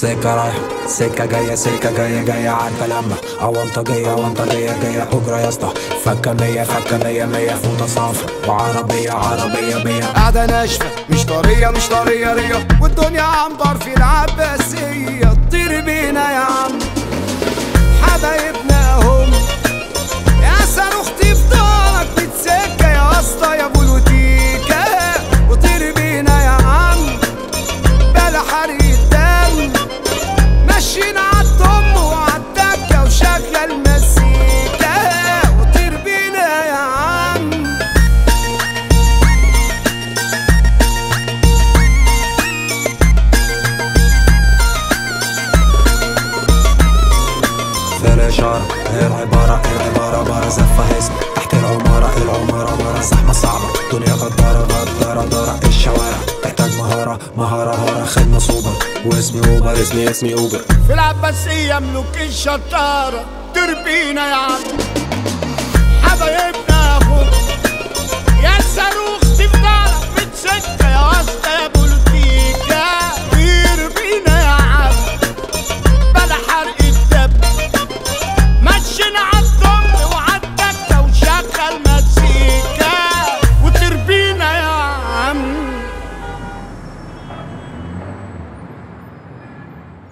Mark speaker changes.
Speaker 1: سكة رايحة سكة جاية سكة جاية جاية عارفة لما أونطة جاية أونطة جاية جاية أجرة يا اسطى فكة مية فكة مية مية فوطة صافية وعربية عربية مية
Speaker 2: قاعدة ناشفة مش طرية مش طرية رية والدنيا عنبر في العباسية طير بينا يا عم حبايبنا هم يا صاروختي في دارك بتسكة يا اسطى يا بولوتيكا وطير بينا يا عم بلا حرق الدم ماشيين عالضم وعالدكة وشغل مزيكا وطير بينا يا عم
Speaker 1: في الإشارة هي العبارة العبارة برا زفة اسم تحت العمارة العمارة برا زحمة صعبة دنيا غدارة غدارة دارة الشوارع تحتاج مهارة مهارة هارة خدمة سوبر واسمي أوبر اسمي اسمي أوبر
Speaker 2: في العباسية ملوك الشطارة تربينا يا عم حبايبنا